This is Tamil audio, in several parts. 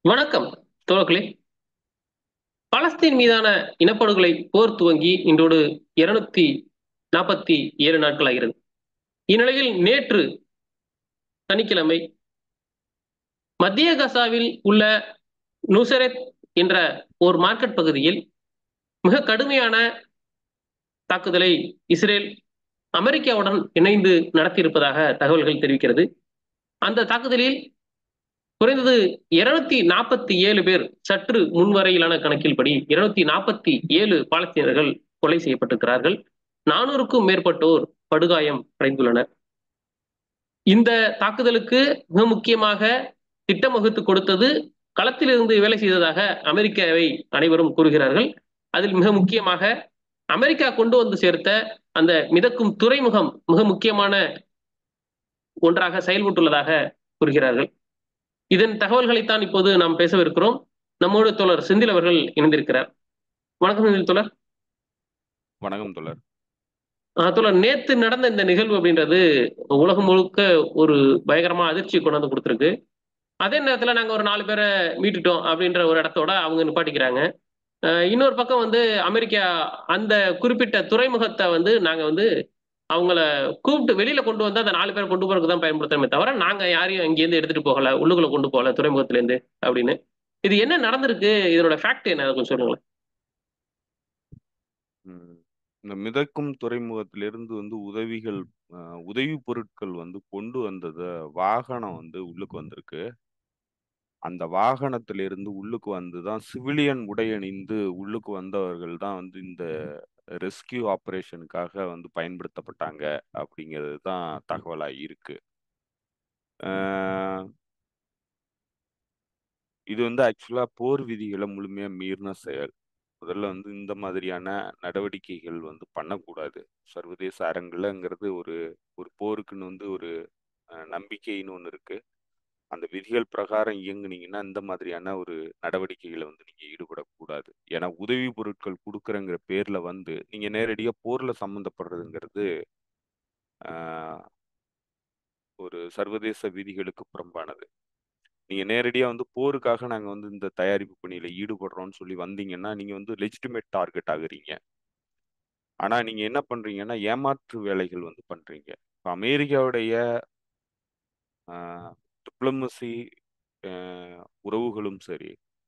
வணக்கம் தோழர்களே பலஸ்தீன் மீதான இனப்படுகொலை போர் துவங்கி இன்றோடு இருநூத்தி நாற்பத்தி ஏழு நாட்கள் ஆகிறது இந்நிலையில் நேற்று சனிக்கிழமை மத்திய கசாவில் உள்ள நுசரெத் என்ற ஒரு மார்க்கெட் பகுதியில் மிக கடுமையான தாக்குதலை இஸ்ரேல் அமெரிக்காவுடன் இணைந்து நடத்தியிருப்பதாக தகவல்கள் தெரிவிக்கிறது அந்த தாக்குதலில் குறைந்தது இருநூத்தி நாற்பத்தி ஏழு பேர் சற்று முன்வரையிலான கணக்கில்படி இருநூத்தி நாற்பத்தி ஏழு பாலஸ்தீனர்கள் கொலை செய்யப்பட்டிருக்கிறார்கள் நானூறுக்கும் மேற்பட்டோர் படுகாயம் அடைந்துள்ளனர் இந்த தாக்குதலுக்கு மிக முக்கியமாக திட்டம் வகுத்து கொடுத்தது களத்திலிருந்து வேலை செய்ததாக அமெரிக்காவை அனைவரும் கூறுகிறார்கள் அதில் மிக முக்கியமாக அமெரிக்கா கொண்டு வந்து சேர்த்த அந்த மிதக்கும் துறைமுகம் மிக முக்கியமான ஒன்றாக செயல்பட்டுள்ளதாக கூறுகிறார்கள் இதன் தகவல்களைத்தான் இப்போது நாம் பேசவிருக்கிறோம் நம்மோடு தோழர் செந்தில் அவர்கள் இணைந்திருக்கிறார் வணக்கம் செந்தில் தோழர் வணக்கம் தோழர் ஆஹ் தோழர் நேத்து நடந்த இந்த நிகழ்வு அப்படின்றது உலகம் முழுக்க ஒரு பயங்கரமா அதிர்ச்சி கொண்டு வந்து கொடுத்துருக்கு அதே நேரத்துல நாங்க ஒரு நாலு பேரை மீட்டுட்டோம் அப்படின்ற ஒரு இடத்தோட அவங்க நிப்பாட்டிக்கிறாங்க ஆஹ் இன்னொரு பக்கம் வந்து அமெரிக்கா அந்த குறிப்பிட்ட துறைமுகத்தை வந்து நாங்க வந்து அவங்கள கூப்பிட்டு வெளியில கொண்டு வந்து அந்த நாலு பேரை கொண்டு போறதுக்கு தான் பயன்படுத்தணுமே தவிர நாங்க யாரையும் இங்கேருந்து எடுத்துட்டு போகல உள்ளுக்குள்ள கொண்டு போகல துறைமுகத்துல இருந்து அப்படின்னு இது என்ன நடந்திருக்கு இதனோட ஃபேக்ட் என்ன அதை கொஞ்சம் சொல்லுங்களேன் ம். இந்த மிதக்கும் துறைமுகத்திலிருந்து வந்து உதவிகள் அஹ், உதவி பொருட்கள் வந்து கொண்டு வந்தத வாகனம் வந்து உள்ளுக்கு வந்திருக்கு அந்த வாகனத்திலிருந்து உள்ளுக்கு வந்து தான் சிவிலியன் உடையணிந்து உள்ளுக்கு வந்தவர்கள் தான் வந்து இந்த ரெஸ்கியூ ஆபரேஷனுக்காக வந்து பயன்படுத்தப்பட்டாங்க அப்படிங்கிறது தான் தகவலா இருக்கு அஹ், இது வந்து ஆக்சுவலா போர் விதிகளை முழுமையா மீறின செயல் முதல்ல வந்து இந்த மாதிரியான நடவடிக்கைகள் வந்து பண்ணக்கூடாது சர்வதேச அரங்குலங்கிறது ஒரு ஒரு போருக்குன்னு வந்து ஒரு அஹ், நம்பிக்கைன்னு ஒன்று இருக்கு அந்த விதிகள் பிரகாரம் இயங்குனீங்கன்னா இந்த மாதிரியான ஒரு நடவடிக்கைகளை வந்து நீங்க ஈடுபடக்கூடாது ஏன்னா உதவி பொருட்கள் கொடுக்குறங்கிற பேர்ல வந்து நீங்க நேரடியா போர்ல சம்மந்தப்படுறதுங்கிறது ஆஹ், ஒரு சர்வதேச விதிகளுக்கு புறம்பானது நீங்க நேரடியா வந்து போருக்காக நாங்க வந்து இந்த தயாரிப்பு பணியில ஈடுபடுறோம்னு சொல்லி வந்தீங்கன்னா நீங்க வந்து லெஜிட்டிமேட் டார்கெட் ஆகுறீங்க ஆனா நீங்க என்ன பண்றீங்கன்னா ஏமாற்று வேலைகள் வந்து பண்றீங்க இப்போ அமெரிக்காவுடைய டிப்ளமசி உறவுகளும் சரி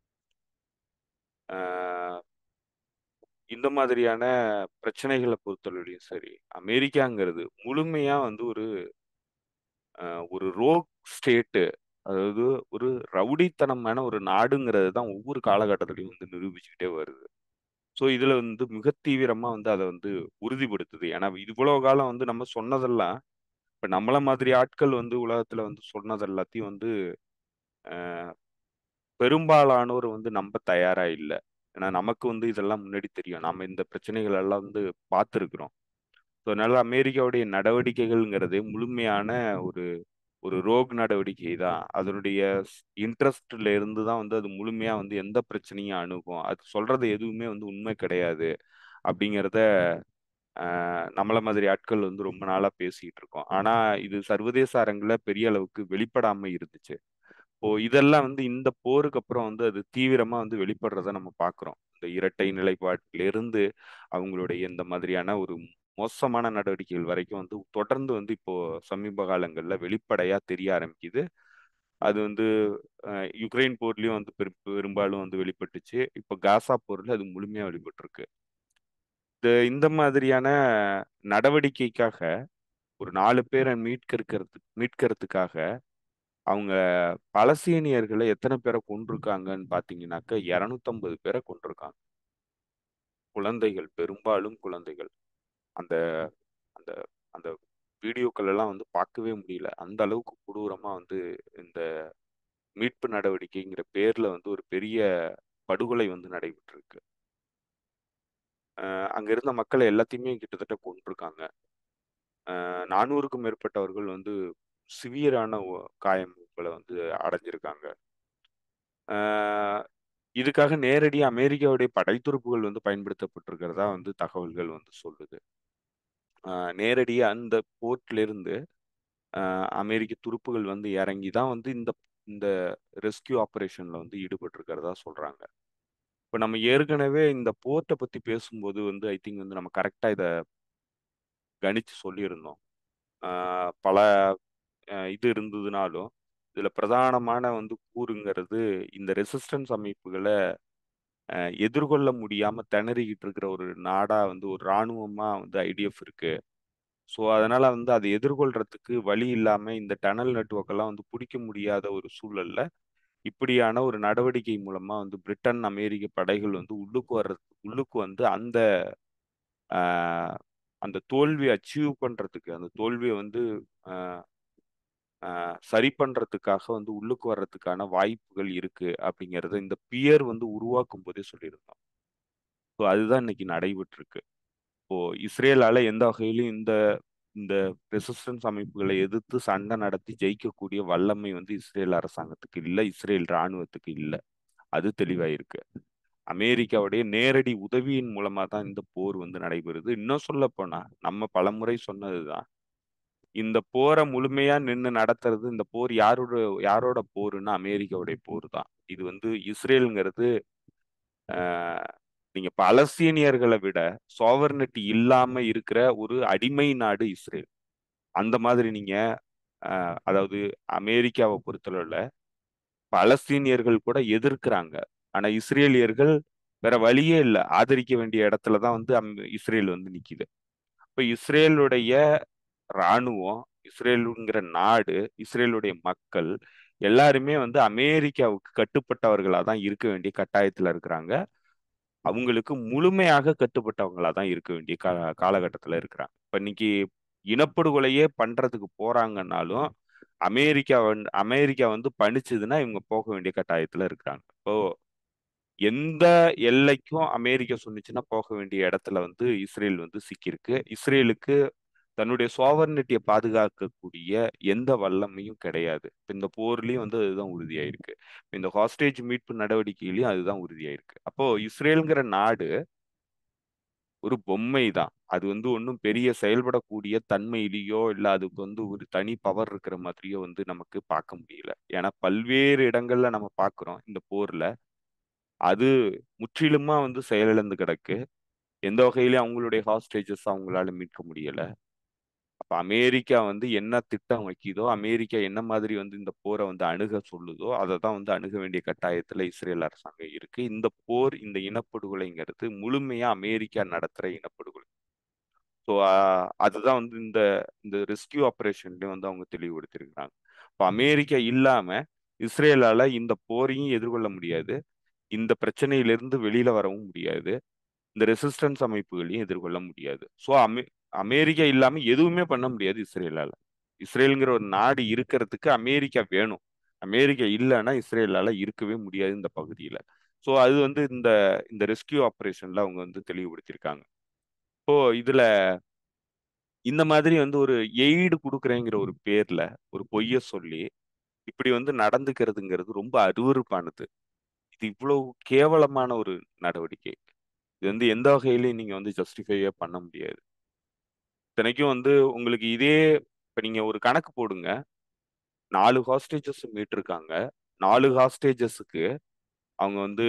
ஆஹ், இந்த மாதிரியான பிரச்சனைகளை பொறுத்தவரையிலும் சரி அமெரிக்காங்கிறது முழுமையா வந்து ஒரு ஆஹ், ஒரு ரோக் ஸ்டேட்டு அதாவது ஒரு ரவுடித்தனமான ஒரு நாடுங்கிறது தான் ஒவ்வொரு காலகட்டத்திலையும் வந்து நிரூபிச்சுக்கிட்டே வருது ஸோ இதுல வந்து மிக தீவிரமா வந்து அதை வந்து உறுதிப்படுத்துது ஏன்னா இவ்வளவு காலம் வந்து நம்ம சொன்னதெல்லாம் இப்ப நம்மள மாதிரி ஆட்கள் வந்து உலகத்துல வந்து சொன்னது எல்லாத்தையும் வந்து ஆஹ், பெரும்பாலானோர் வந்து நம்ப தயாரா இல்லை ஏன்னா நமக்கு வந்து இதெல்லாம் முன்னாடி தெரியும் நாம இந்த பிரச்சனைகள் எல்லாம் வந்து பார்த்துருக்குறோம் ஸோ அதனால அமெரிக்காவுடைய நடவடிக்கைகள்ங்கிறதே முழுமையான ஒரு ஒரு ரோக் நடவடிக்கை தான் அதனுடைய இன்ட்ரெஸ்ட்ல இருந்து தான் வந்து அது முழுமையா வந்து எந்த பிரச்சனையும் அணுகும் அது சொல்றது எதுவுமே வந்து உண்மை கிடையாது அப்படிங்கிறத ஆஹ், நம்மள மாதிரி ஆட்கள் வந்து ரொம்ப நாளா பேசிட்டு இருக்கோம் ஆனா இது சர்வதேச அரங்குல பெரிய அளவுக்கு வெளிப்படாம இருந்துச்சு இப்போ இதெல்லாம் வந்து இந்த போருக்கு அப்புறம் வந்து அது தீவிரமா வந்து வெளிப்படுறத நம்ம பார்க்கிறோம் இந்த இரட்டை நிலைப்பாட்டிலிருந்து அவங்களுடைய இந்த மாதிரியான ஒரு மோசமான நடவடிக்கைகள் வரைக்கும் வந்து தொடர்ந்து வந்து இப்போ சமீப காலங்கள்ல வெளிப்படையா தெரிய ஆரம்பிக்குது அது வந்து அஹ், யுக்ரைன் போர்லயும் வந்து பெரும் பெரும்பாலும் வந்து வெளிப்பட்டுச்சு இப்போ காசா போர்ல அது முழுமையா வெளிப்பட்டிருக்கு இந்த இந்த மாதிரியான நடவடிக்கைக்காக ஒரு நாலு பேரை மீட்கிறது மீட்கிறதுக்காக அவங்க பலஸ்தீனியர்களை எத்தனை பேரை கொண்டிருக்காங்கன்னு பார்த்தீங்கன்னாக்கா இரநூத்தம்பது பேரை கொண்டிருக்காங்க குழந்தைகள் பெரும்பாலும் குழந்தைகள் அந்த அந்த அந்த வீடியோக்கள் எல்லாம் வந்து பார்க்கவே முடியல அந்த அளவுக்கு கொடூரமா வந்து இந்த மீட்பு நடவடிக்கைங்கிற பேர்ல வந்து ஒரு பெரிய படுகொலை வந்து நடைபெற்றிருக்கு அஹ் அங்க இருந்த மக்களை எல்லாத்தையுமே கிட்டத்தட்ட கொண்டிருக்காங்க நானூறுக்கும் மேற்பட்டவர்கள் வந்து சிவியரான காயங்களை வந்து அடைஞ்சிருக்காங்க ஆஹ் இதுக்காக நேரடியாக அமெரிக்காவுடைய படைத்துறுப்புகள் வந்து பயன்படுத்தப்பட்டிருக்கிறதா வந்து தகவல்கள் வந்து சொல்லுது ஆஹ் நேரடியாக அந்த போர்ட்ல இருந்து ஆஹ் அமெரிக்க துருப்புகள் வந்து இறங்கி தான் வந்து இந்த இந்த ரெஸ்கியூ ஆபரேஷன்ல வந்து ஈடுபட்டு இருக்கிறதா சொல்றாங்க இப்போ நம்ம ஏற்கனவே இந்த போர்ட்டை பத்தி பேசும்போது வந்து ஐ திங்க் வந்து நம்ம கரெக்டா இதை கணிச்சு சொல்லியிருந்தோம் ஆஹ் பல அஹ் இது இருந்ததுனாலும் இதுல பிரதானமான வந்து கூறுங்கிறது இந்த ரெசிஸ்டன்ஸ் அமைப்புகளை அஹ் எதிர்கொள்ள முடியாம திணறிக்கிட்டு இருக்கிற ஒரு நாடா வந்து ஒரு இராணுவமா வந்து ஐடிஎஃப் இருக்கு ஸோ அதனால வந்து அதை எதிர்கொள்றதுக்கு வழி இல்லாம இந்த டனல் நெட்வொர்க் எல்லாம் வந்து பிடிக்க முடியாத ஒரு சூழல்ல இப்படியான ஒரு நடவடிக்கை மூலமா வந்து பிரிட்டன் அமெரிக்க படைகள் வந்து உள்ளுக்கு வர்றது உள்ளுக்கு வந்து அந்த ஆஹ், அந்த தோல்வியை அச்சீவ் பண்றதுக்கு அந்த தோல்வியை வந்து ஆஹ், ஆஹ், சரி பண்றதுக்காக வந்து உள்ளுக்கு வர்றதுக்கான வாய்ப்புகள் இருக்கு அப்படிங்கறத இந்த பியர் வந்து உருவாக்கும் போதே சொல்லியிருந்தோம் ஸோ அதுதான் இன்னைக்கு நடைபெற்று இருக்கு இப்போ இஸ்ரேலால எந்த வகையிலும் இந்த இந்த ரெசிஸ்டன்ஸ் அமைப்புகளை எதிர்த்து சண்டை நடத்தி ஜெயிக்கக்கூடிய வல்லமை வந்து இஸ்ரேல் அரசாங்கத்துக்கு இல்லை இஸ்ரேல் இராணுவத்துக்கு இல்லை அது தெளிவா இருக்கு அமெரிக்காவுடைய நேரடி உதவியின் மூலமா தான் இந்த போர் வந்து நடைபெறுது இன்னும் சொல்ல போனா நம்ம பலமுறை சொன்னதுதான் இந்த போரை முழுமையா நின்று நடத்துறது இந்த போர் யாரோட யாரோட போருன்னா அமெரிக்காவுடைய போர் தான் இது வந்து இஸ்ரேலுங்கிறது ஆஹ், நீங்க பலஸ்தீனியர்களை விட சாவர்னிட்டி இல்லாம இருக்கிற ஒரு அடிமை நாடு இஸ்ரேல் அந்த மாதிரி நீங்க ஆஹ், அதாவது அமெரிக்காவை பொறுத்தளவுல பலஸ்தீனியர்கள் கூட எதிர்க்கிறாங்க ஆனா இஸ்ரேலியர்கள் வேற வழியே இல்லை ஆதரிக்க வேண்டிய இடத்துல தான் வந்து அம்- இஸ்ரேல் வந்து நிக்குது இப்ப இஸ்ரேலுடைய இராணுவம் இஸ்ரேலுங்கிற நாடு இஸ்ரேலுடைய மக்கள் எல்லாருமே வந்து அமெரிக்காவுக்கு கட்டுப்பட்டவர்களா தான் இருக்க வேண்டிய கட்டாயத்துல இருக்கிறாங்க அவங்களுக்கு முழுமையாக கட்டுப்பட்டவங்களா தான் இருக்க வேண்டிய கா காலகட்டத்துல இருக்கிறாங்க இப்ப இன்னைக்கு இனப்படுகொலையே பண்றதுக்கு போறாங்கன்னாலும் அமெரிக்கா வந்து அமெரிக்கா வந்து பணிச்சதுன்னா இவங்க போக வேண்டிய கட்டாயத்துல இருக்கிறாங்க இப்போ எந்த எல்லைக்கும் அமெரிக்கா சொன்னுச்சுன்னா போக வேண்டிய இடத்துல வந்து இஸ்ரேல் வந்து சிக்கியிருக்கு இஸ்ரேலுக்கு தன்னுடைய சோவர்னிட்டியை பாதுகாக்கக்கூடிய எந்த வல்லமையும் கிடையாது இப்ப இந்த போர்லயும் வந்து அதுதான் உறுதியாயிருக்கு இந்த ஹாஸ்டேஜ் மீட்பு நடவடிக்கையிலயும் அதுதான் உறுதியாயிருக்கு அப்போ இஸ்ரேலுங்கிற நாடு ஒரு பொம்மை தான் அது வந்து ஒன்றும் பெரிய செயல்படக்கூடிய தன்மையிலேயோ இல்லை அதுக்கு வந்து ஒரு தனி பவர் இருக்கிற மாதிரியோ வந்து நமக்கு பார்க்க முடியல ஏன்னா பல்வேறு இடங்கள்ல நம்ம பார்க்குறோம் இந்த போர்ல அது முற்றிலுமா வந்து செயலிழந்து கிடக்கு எந்த வகையிலயும் அவங்களுடைய ஹாஸ்டேஜஸ் அவங்களால மீட்க முடியல அப்ப அமெரிக்கா வந்து என்ன திட்டம் வைக்குதோ அமெரிக்கா என்ன மாதிரி வந்து இந்த போரை வந்து அணுக சொல்லுதோ அதை தான் வந்து அணுக வேண்டிய கட்டாயத்துல இஸ்ரேல் அரசாங்கம் இருக்கு இந்த போர் இந்த இனப்படுகொலைங்கிறது முழுமையா அமெரிக்கா நடத்துற இனப்படுகொலை ஸோ அதுதான் வந்து இந்த இந்த ரெஸ்கியூ ஆப்ரேஷன்லயும் வந்து அவங்க தெளிவுபடுத்தியிருக்கிறாங்க இப்போ அமெரிக்கா இல்லாம இஸ்ரேலால இந்த போரையும் எதிர்கொள்ள முடியாது இந்த பிரச்சனையிலிருந்து வெளியில வரவும் முடியாது இந்த ரெசிஸ்டன்ஸ் அமைப்புகளையும் எதிர்கொள்ள முடியாது ஸோ அமெ அமெரிக்கா இல்லாம எதுவுமே பண்ண முடியாது இஸ்ரேலால இஸ்ரேலுங்கிற ஒரு நாடு இருக்கிறதுக்கு அமெரிக்கா வேணும் அமெரிக்கா இல்லைன்னா இஸ்ரேலால இருக்கவே முடியாது இந்த பகுதியில ஸோ அது வந்து இந்த இந்த ரெஸ்கியூ ஆப்ரேஷன்ல அவங்க வந்து தெளிவுபடுத்தியிருக்காங்க இப்போ இதுல இந்த மாதிரி வந்து ஒரு எய்டு கொடுக்குறேங்கிற ஒரு பேர்ல ஒரு பொய்ய சொல்லி இப்படி வந்து நடந்துக்கிறதுங்கிறது ரொம்ப அருவருப்பானது இது இவ்வளவு கேவலமான ஒரு நடவடிக்கை இது வந்து எந்த வகையிலையும் நீங்க வந்து ஜஸ்டிஃபையே பண்ண முடியாது இத்தனைக்கும் வந்து உங்களுக்கு இதே இப்ப நீங்க ஒரு கணக்கு போடுங்க நாலு ஹாஸ்டேஜஸ் மீட்டிருக்காங்க நாலு ஹாஸ்டேஜஸுக்கு அவங்க வந்து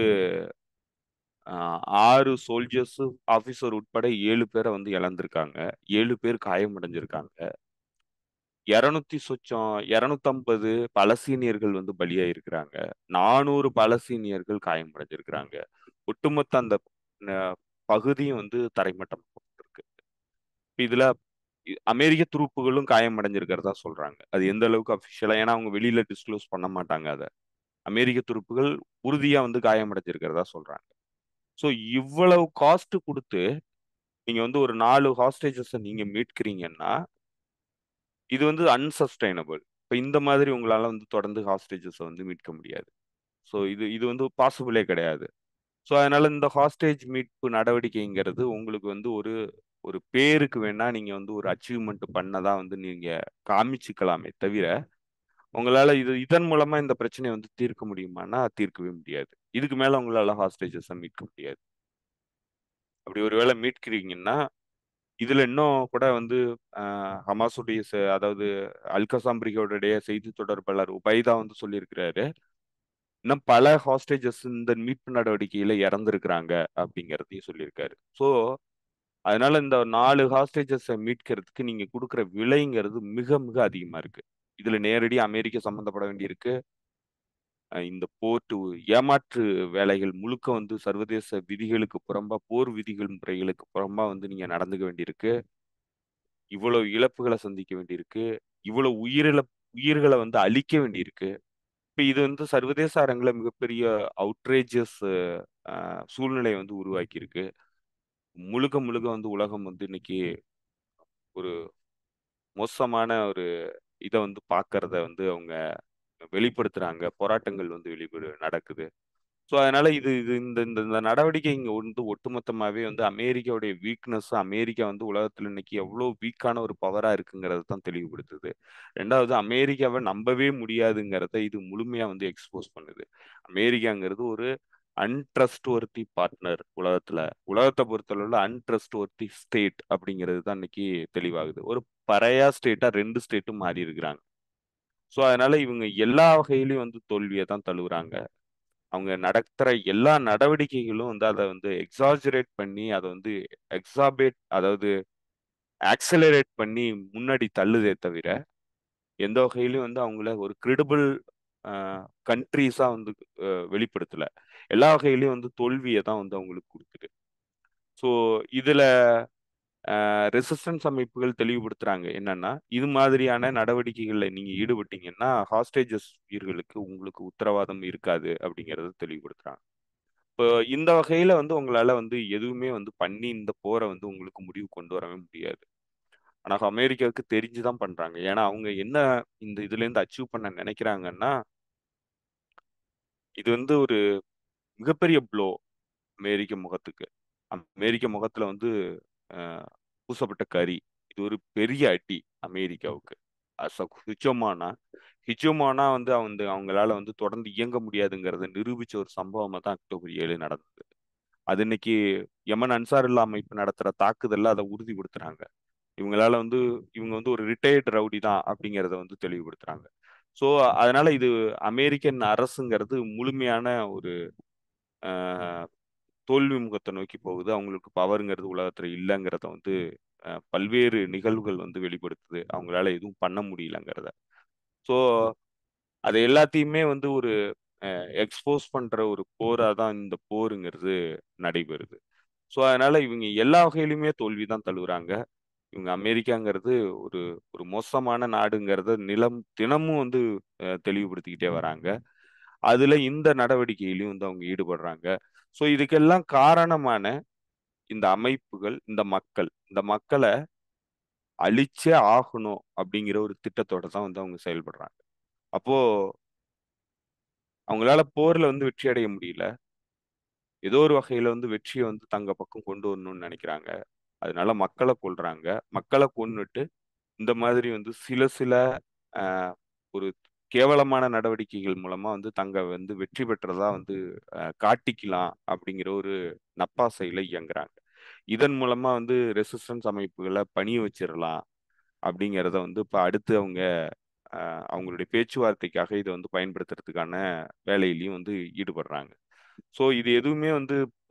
ஆஹ், ஆறு சோல்ஜர்ஸ் ஆபீசர் உட்பட ஏழு பேரை வந்து இழந்திருக்காங்க ஏழு பேர் காயமடைஞ்சிருக்காங்க இருநூத்தி சொச்சம் இருநூத்தம்பது பலசீனியர்கள் வந்து பலியாயிருக்கிறாங்க நானூறு பலசீனியர்கள் காயமடைஞ்சிருக்கிறாங்க ஒட்டுமொத்த அந்த அஹ், பகுதியும் வந்து தரைமட்டமாக்கப்பட்டிருக்கு இதுல இ- அமெரிக்க துருப்புகளும் காயமடைஞ்சிருக்கிறதா சொல்றாங்க அது எந்த அளவுக்கு அபிஷியலா ஏன்னா அவங்க வெளியில டிஸ்க்ளோஸ் பண்ண மாட்டாங்க அதை அமெரிக்க துருப்புகள் உறுதியா வந்து காயமடைஞ்சிருக்கிறதா சொல்றாங்க ஸோ இவ்வளவு காஸ்ட் கொடுத்து நீங்க வந்து ஒரு நாலு ஹாஸ்டேஜஸை நீங்க மீட்கிறீங்கன்னா இது வந்து அன்சஸ்டைனபிள் இப்போ இந்த மாதிரி உங்களால வந்து தொடர்ந்து ஹாஸ்டேஜஸை வந்து மீட்க முடியாது ஸோ இது இது வந்து பாசிபிளே கிடையாது ஸோ அதனால இந்த ஹாஸ்டேஜ் மீட்பு நடவடிக்கைங்கிறது உங்களுக்கு வந்து ஒரு ஒரு பேருக்கு வேணா நீங்க வந்து ஒரு அச்சீவ்மெண்ட் பண்ணதா வந்து நீங்க காமிச்சுக்கலாமே தவிர உங்களால இது இதன் மூலமா இந்த பிரச்சனையை வந்து தீர்க்க முடியுமானா தீர்க்கவே முடியாது இதுக்கு மேல உங்களால ஹாஸ்டேஜஸை மீட்க முடியாது அப்படி ஒருவேளை மீட்கிறீங்கன்னா இதுல இன்னும் கூட வந்து ஆஹ், ஹமாஸுடைய செ- அதாவது அல்கசாம் பிரிகேடுடைய செய்தி தொடர்பாளர் உபைதா வந்து சொல்லியிருக்கிறாரு இன்னும் பல ஹாஸ்டேஜஸ் இந்த மீட்பு நடவடிக்கையில இறந்துருக்கிறாங்க அப்படிங்கிறதையும் சொல்லியிருக்காரு ஸோ அதனால இந்த நாலு ஹாஸ்டேஜஸை மீட்கிறதுக்கு நீங்க கொடுக்குற விலைங்கிறது மிக மிக அதிகமா இருக்கு இதுல நேரடி அமெரிக்கா சம்பந்தப்பட வேண்டியிருக்கு அஹ் இந்த போர்ட்டு ஏமாற்று வேலைகள் முழுக்க வந்து சர்வதேச விதிகளுக்கு புறம்பா போர் விதிகள் முறைகளுக்கு புறம்பா வந்து நீங்க நடந்துக்க வேண்டியிருக்கு இவ்வளவு இழப்புகளை சந்திக்க வேண்டியிருக்கு இவ்வளவு உயிரிழ உயிர்களை வந்து அழிக்க வேண்டியிருக்கு இப்ப இது வந்து சர்வதேச அரங்குல மிகப்பெரிய அவுட்ரேஜஸ் சூழ்நிலையை வந்து உருவாக்கி இருக்கு முழுக்க முழுக்க வந்து உலகம் வந்து இன்னைக்கு ஒரு மோசமான ஒரு இதை வந்து பார்க்கறத வந்து அவங்க வெளிப்படுத்துறாங்க போராட்டங்கள் வந்து வெளிப்படு நடக்குது ஸோ அதனால இது இது இந்த இந்த இந்த நடவடிக்கை இங்க வந்து ஒட்டுமொத்தமாவே வந்து அமெரிக்காவுடைய வீக்னஸ் அமெரிக்கா வந்து உலகத்துல இன்னைக்கு எவ்வளோ வீக்கான ஒரு பவரா இருக்குங்கிறது தான் தெளிவுபடுத்துது ரெண்டாவது அமெரிக்காவை நம்பவே முடியாதுங்கிறத இது முழுமையா வந்து எக்ஸ்போஸ் பண்ணுது அமெரிக்காங்கிறது ஒரு அன்ட்ரஸ்ட் ஒர்த்தி பார்ட்னர் உலகத்துல உலகத்தை பொறுத்தளவுல அன்ட்ரஸ்ட் ஒர்த்தி ஸ்டேட் அப்படிங்கிறது தான் இன்னைக்கு தெளிவாகுது ஒரு பறையா ஸ்டேட்டா ரெண்டு ஸ்டேட்டும் மாறி இருக்கிறாங்க ஸோ அதனால இவங்க எல்லா வகையிலையும் வந்து தோல்வியை தான் தழுவுறாங்க அவங்க நடத்துற எல்லா நடவடிக்கைகளும் வந்து அதை வந்து எக்ஸாஜரேட் பண்ணி அதை வந்து எக்ஸாபேட் அதாவது ஆக்சலரேட் பண்ணி முன்னாடி தள்ளுதே தவிர எந்த வகையிலும் வந்து அவங்கள ஒரு கிரெடிபிள் கண்ட்ரீஸா வந்து அஹ், வெளிப்படுத்தல எல்லா வகையிலையும் வந்து தோல்வியை தான் வந்து அவங்களுக்கு கொடுக்குது ஸோ இதுல ரெசிஸ்டன்ஸ் அமைப்புகள் தெளிவுபடுத்துறாங்க என்னன்னா இது மாதிரியான நடவடிக்கைகளில் நீங்க ஈடுபட்டீங்கன்னா ஹாஸ்டேஜஸ் உயிர்களுக்கு உங்களுக்கு உத்தரவாதம் இருக்காது அப்படிங்கறத தெளிவுபடுத்துறாங்க இப்போ இந்த வகையில வந்து உங்களால வந்து எதுவுமே வந்து பண்ணி இந்த போரை வந்து உங்களுக்கு முடிவு கொண்டு வரவே முடியாது ஆனா அமெரிக்காவுக்கு தெரிஞ்சுதான் பண்றாங்க ஏன்னா அவங்க என்ன இந்த இதுல இருந்து அச்சீவ் பண்ண நினைக்கிறாங்கன்னா இது வந்து ஒரு மிகப்பெரிய ப்ளோ அமெரிக்க முகத்துக்கு அமெரிக்க முகத்துல வந்து அஹ், பூசப்பட்ட கரி இது ஒரு பெரிய அடி அமெரிக்காவுக்கு அஸ் ஹிச்சோமானா ஹிச்சோமானா வந்து வந்து அவங்களால வந்து தொடர்ந்து இயங்க முடியாதுங்கிறத நிரூபிச்ச ஒரு சம்பவமா தான் அக்டோபர் ஏழு நடந்தது அது இன்னைக்கு யமன் அன்சாருல்லா அமைப்பு நடத்துற தாக்குதல்ல அதை உறுதிப்படுத்துறாங்க இவங்களால வந்து இவங்க வந்து ஒரு ரிட்டையர்டு ரவுடி தான் அப்படிங்கிறத வந்து தெளிவுபடுத்துறாங்க ஸோ அதனால இது அமெரிக்கன் அரசுங்கிறது முழுமையான ஒரு ஆஹ், தோல்வி முகத்தை நோக்கி போகுது அவங்களுக்கு பவருங்கிறது உலகத்துல இல்லைங்கிறத வந்து அஹ், பல்வேறு நிகழ்வுகள் வந்து வெளிப்படுத்துது அவங்களால எதுவும் பண்ண முடியலங்கிறத ஸோ அது எல்லாத்தையுமே வந்து ஒரு எக்ஸ்போஸ் பண்ற ஒரு போரா தான் இந்த போருங்கிறது நடைபெறுது ஸோ அதனால இவங்க எல்லா வகையிலுமே தோல்வி தான் தழுவுறாங்க இவங்க அமெரிக்காங்கிறது ஒரு ஒரு மோசமான நாடுங்கிறத நிலம் தினமும் வந்து அஹ், தெளிவுபடுத்திக்கிட்டே வராங்க அதுல இந்த நடவடிக்கையிலையும் வந்து அவங்க ஈடுபடுறாங்க ஸோ இதுக்கெல்லாம் காரணமான இந்த அமைப்புகள் இந்த மக்கள் இந்த மக்களை அழிச்சே ஆகணும் அப்படிங்கிற ஒரு திட்டத்தோட தான் வந்து அவங்க செயல்படுறாங்க அப்போ அவங்களால போர்ல வந்து வெற்றி அடைய முடியல ஏதோ ஒரு வகையில வந்து வெற்றியை வந்து தங்க பக்கம் கொண்டு வரணும்னு நினைக்கிறாங்க அதனால மக்களை கொல்றாங்க மக்களை கொன்னுட்டு இந்த மாதிரி வந்து சில சில ஆஹ், ஒரு கேவலமான நடவடிக்கைகள் மூலமா வந்து தங்க வந்து வெற்றி பெற்றதா வந்து ஆஹ், காட்டிக்கலாம் அப்படிங்கிற ஒரு நப்பாசையில இயங்குறாங்க இதன் மூலமா வந்து ரெசிஸ்டன்ஸ் அமைப்புகளை பணிய வச்சிடலாம் அப்படிங்கிறத வந்து இப்போ அடுத்து அவங்க ஆஹ், அவங்களுடைய பேச்சுவார்த்தைக்காக இதை வந்து பயன்படுத்துறதுக்கான வேலையிலையும் வந்து ஈடுபடுறாங்க ஸோ இது எதுவுமே வந்து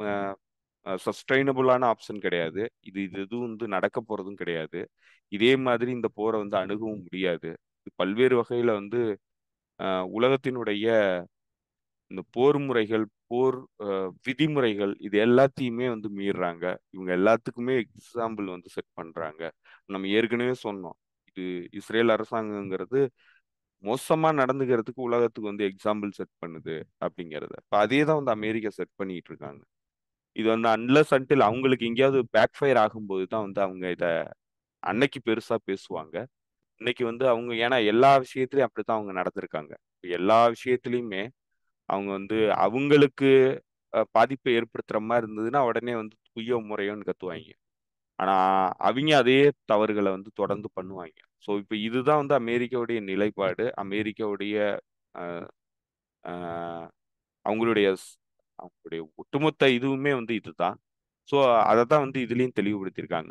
சஸ்டைனபுளான ஆப்ஷன் கிடையாது இது இது எதுவும் வந்து நடக்க போறதும் கிடையாது இதே மாதிரி இந்த போரை வந்து அணுகவும் முடியாது இது பல்வேறு வகையில வந்து ஆஹ், உலகத்தினுடைய இந்த போர் முறைகள் போர் ஆஹ், விதிமுறைகள் இது எல்லாத்தையுமே வந்து மீறுறாங்க இவங்க எல்லாத்துக்குமே எக்ஸாம்பிள் வந்து செட் பண்றாங்க நம்ம ஏற்கனவே சொன்னோம் இது இஸ்ரேல் அரசாங்கங்கிறது மோசமா நடந்துக்கிறதுக்கு உலகத்துக்கு வந்து எக்ஸாம்பிள் செட் பண்ணுது அப்படிங்கிறத இப்போ அதே தான் வந்து அமெரிக்கா செட் பண்ணிட்டு இருக்காங்க இது வந்து அன்லஸ் அன்டில் அவங்களுக்கு எங்கேயாவது பேக் ஃபயர் ஆகும்போது தான் வந்து அவங்க இதை அன்னைக்கு பெருசா பேசுவாங்க இன்னைக்கு வந்து அவங்க ஏன்னா எல்லா விஷயத்திலயும் அப்படித்தான் அவங்க நடந்திருக்காங்க எல்லா விஷயத்திலயுமே அவங்க வந்து அவங்களுக்கு அஹ், பாதிப்பை ஏற்படுத்துற மாதிரி இருந்ததுன்னா உடனே வந்து துய்ய முறையோன்னு கத்துவாங்க ஆனா அவங்க அதே தவறுகளை வந்து தொடர்ந்து பண்ணுவாங்க ஸோ இப்போ இதுதான் வந்து அமெரிக்காவுடைய நிலைப்பாடு அமெரிக்காவுடைய அஹ், அஹ், அவங்களுடைய ஸ்- அவங்களுடைய ஒட்டுமொத்த இதுவுமே வந்து இதுதான் ஸோ அதை தான் வந்து இதுலயும் தெளிவுபடுத்தியிருக்காங்க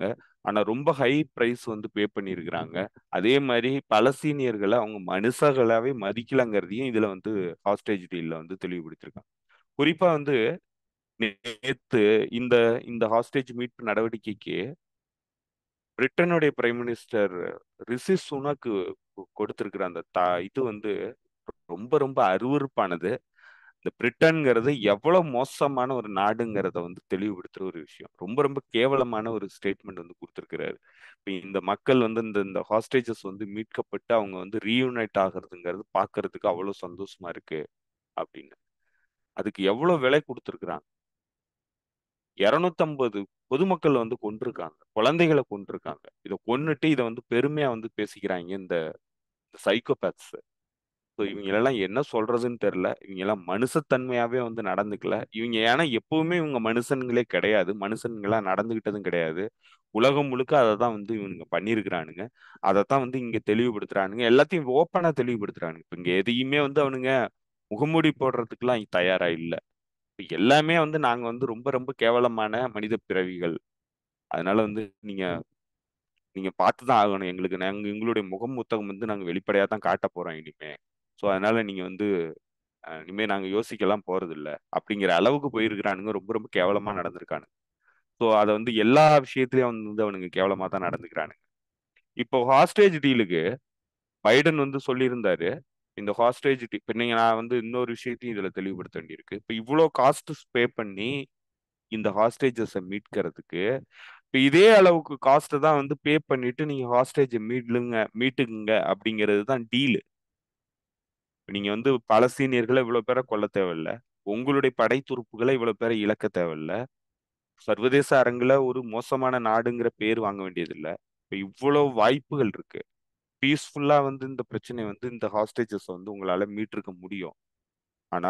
ஆனா ரொம்ப ஹை பிரைஸ் வந்து பே பண்ணியிருக்கிறாங்க அதே மாதிரி பலஸ்தீனியர்களை அவங்க மனுஷங்களாவே மதிக்கலங்கிறதையும் இதுல வந்து ஹாஸ்டேஜ் டீல்ல வந்து தெளிவுபடுத்திருக்காங்க குறிப்பா வந்து நேத்து இந்த இந்த ஹாஸ்டேஜ் மீட்பு நடவடிக்கைக்கு பிரிட்டனுடைய பிரைம் மினிஸ்டர் ரிஷி சுனக் கொடுத்திருக்கிற அந்த தா இது வந்து ரொம்ப ரொம்ப அருவருப்பானது இந்த பிரிட்டன்ங்கிறது எவ்வளவு மோசமான ஒரு நாடுங்கிறத வந்து தெளிவுபடுத்துற ஒரு விஷயம் ரொம்ப ரொம்ப கேவலமான ஒரு ஸ்டேட்மெண்ட் வந்து கொடுத்திருக்கிறாரு இப்ப இந்த மக்கள் வந்து இந்த இந்த ஹாஸ்டேஜஸ் வந்து மீட்கப்பட்டு அவங்க வந்து ரீயூனைட் ஆகுறதுங்கிறது பார்க்கிறதுக்கு அவ்வளவு சந்தோஷமா இருக்கு அப்படின்னு அதுக்கு எவ்வளவு விலை கொடுத்துருக்குறாங்க இருநூத்தம்பது பொதுமக்கள் வந்து கொண்டிருக்காங்க குழந்தைகளை கொண்டிருக்காங்க இதை கொன்னுட்டு இதை வந்து பெருமையா வந்து பேசிக்கிறாங்க இந்த சைக்கோபேத்ஸ் ஸோ இவங்க எல்லாம் என்ன சொல்றதுன்னு தெரியல இவங்க எல்லாம் மனுஷத்தன்மையாவே வந்து நடந்துக்கல இவங்க ஏன்னா எப்பவுமே இவங்க மனுஷன்களே கிடையாது மனுஷன்களா நடந்துகிட்டதும் கிடையாது உலகம் முழுக்க அதை தான் வந்து இவனுங்க பண்ணியிருக்கிறானுங்க அதைத்தான் வந்து இங்க தெளிவுபடுத்துறானுங்க எல்லாத்தையும் ஓப்பனா தெளிவுபடுத்துறானுங்க இப்ப இங்க எதையுமே வந்து அவனுங்க முகமூடி போடுறதுக்கெல்லாம் தயாரா இல்லை எல்லாமே வந்து நாங்க வந்து ரொம்ப ரொம்ப கேவலமான மனித பிறவிகள் அதனால வந்து நீங்க நீங்க பார்த்துதான் ஆகணும் எங்களுக்கு நாங்க எங்களுடைய முகம் புத்தகம் வந்து நாங்க வெளிப்படையா தான் காட்ட போறோம் இனிமே ஸோ அதனால நீங்க வந்து இனிமே நாங்க யோசிக்கலாம் போறது இல்ல அப்படிங்கிற அளவுக்கு போயிருக்கிறானுங்க ரொம்ப ரொம்ப கேவலமா நடந்திருக்கானுங்க ஸோ அதை வந்து எல்லா விஷயத்திலயும் வந்து அவனுங்க கேவலமா தான் நடந்துக்கிறானுங்க இப்போ ஹாஸ்டேஜ் டீலுக்கு பைடன் வந்து சொல்லியிருந்தாரு இந்த ஹாஸ்டேஜ் இப்போ நீங்க நான் வந்து இன்னொரு விஷயத்தையும் இதுல தெளிவுபடுத்த வேண்டியிருக்கு இப்போ இவ்வளோ காஸ்ட் பே பண்ணி இந்த ஹாஸ்டேஜஸை மீட்கிறதுக்கு இப்போ இதே அளவுக்கு காஸ்ட்டை தான் வந்து பே பண்ணிட்டு நீங்க ஹாஸ்டேஜை மீட்லுங்க மீட்டுக்குங்க அப்படிங்கிறது தான் டீலு நீங்க வந்து பலஸ்தீனியர்களை இவ்வளவு பேரை கொல்ல தேவையில்ல உங்களுடைய படை துருப்புகளை இவ்வளவு பேரை இழக்க தேவையில்ல சர்வதேச அரங்குல ஒரு மோசமான நாடுங்கிற பேர் வாங்க வேண்டியதில்லை இப்போ இவ்வளவு வாய்ப்புகள் இருக்கு பீஸ்ஃபுல்லா வந்து இந்த பிரச்சனை வந்து இந்த ஹாஸ்டேஜஸ் வந்து உங்களால மீட்டிருக்க முடியும் ஆனா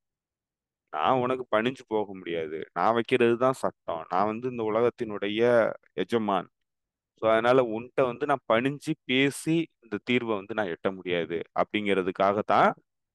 நான் உனக்கு பணிஞ்சு போக முடியாது நான் வைக்கிறது தான் சட்டம் நான் வந்து இந்த உலகத்தினுடைய எஜமான் ஸோ அதனால உன்கிட்ட வந்து நான் பணிஞ்சு பேசி இந்த தீர்வை வந்து நான் எட்ட முடியாது அப்படிங்கிறதுக்காகத்தான்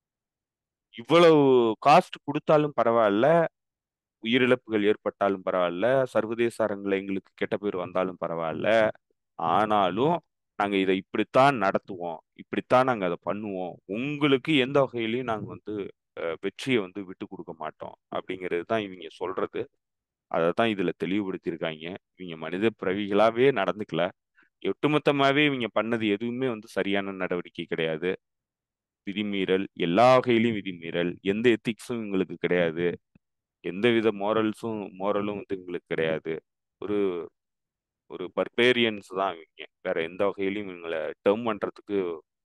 இவ்வளவு காஸ்ட் கொடுத்தாலும் பரவாயில்ல உயிரிழப்புகள் ஏற்பட்டாலும் பரவாயில்ல சர்வதேச அரங்கில் எங்களுக்கு கெட்ட பேர் வந்தாலும் பரவாயில்ல ஆனாலும் நாங்க இதை இப்படித்தான் நடத்துவோம் இப்படித்தான் நாங்க அதை பண்ணுவோம் உங்களுக்கு எந்த வகையிலையும் நாங்க வந்து வெற்றியை வந்து விட்டு கொடுக்க மாட்டோம் அப்படிங்கிறது தான் இவங்க சொல்றது அதை தான் இதுல தெளிவுபடுத்தியிருக்காங்க இவங்க மனித பிறவிகளாவே நடந்துக்கல ஒட்டுமொத்தமாவே இவங்க பண்ணது எதுவுமே வந்து சரியான நடவடிக்கை கிடையாது விதிமீறல் எல்லா வகையிலையும் விதிமீறல் எந்த எத்திக்ஸும் இவங்களுக்கு கிடையாது எந்த வித மோரல்ஸும் மோரலும் வந்து இவங்களுக்கு கிடையாது ஒரு ஒரு பர்பேரியன்ஸ் தான் இவங்க வேற எந்த வகையிலையும் இவங்களை டேர்ம் பண்றதுக்கு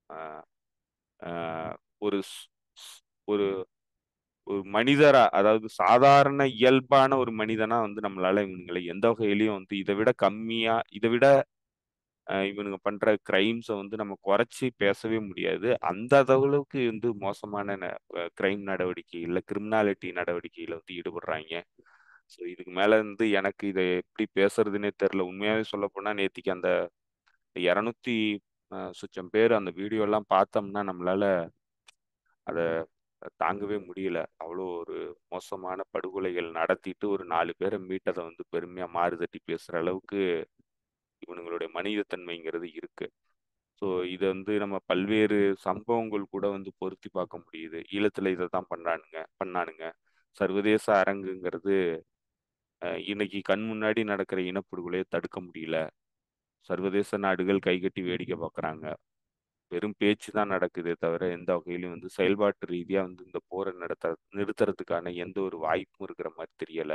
ஒரு ஒரு ஒரு மனிதரா அதாவது சாதாரண இயல்பான ஒரு மனிதனா வந்து நம்மளால இவங்களை எந்த வகையிலையும் வந்து இதை விட கம்மியா இதை விட இவனுங்க பண்ற கிரைம்ஸை வந்து நம்ம குறைச்சி பேசவே முடியாது அந்த அளவுக்கு வந்து மோசமான கிரைம் நடவடிக்கையில் கிரிமினாலிட்டி நடவடிக்கையில வந்து ஈடுபடுறாங்க ஸோ இதுக்கு மேல இருந்து எனக்கு இதை எப்படி பேசுறதுன்னே தெரில உண்மையாவே சொல்ல போனா நேத்திக்கு அந்த இரநூத்தி சுச்சம் பேர் அந்த வீடியோ எல்லாம் பார்த்தோம்னா நம்மளால அதை தாங்கவே முடியல அவ்வளோ ஒரு மோசமான படுகொலைகள் நடத்திட்டு ஒரு நாலு பேரை மீட்டதை வந்து பெருமையா மாறுதட்டி பேசுற அளவுக்கு இவனுங்களுடைய மனிதத்தன்மைங்கிறது இருக்கு ஸோ இதை வந்து நம்ம பல்வேறு சம்பவங்கள் கூட வந்து பொருத்தி பார்க்க முடியுது ஈழத்துல இதை தான் பண்ணானுங்க பண்ணானுங்க சர்வதேச அரங்குங்கிறது இன்னைக்கு கண் முன்னாடி நடக்கிற இனப்படுகொலையை தடுக்க முடியல சர்வதேச நாடுகள் கைகட்டி வேடிக்கை பார்க்குறாங்க வெறும் பேச்சு தான் நடக்குதே தவிர எந்த வகையிலும் வந்து செயல்பாட்டு ரீதியா வந்து இந்த போரை நடத்த நிறுத்துறதுக்கான எந்த ஒரு வாய்ப்பும் இருக்கிற மாதிரி தெரியல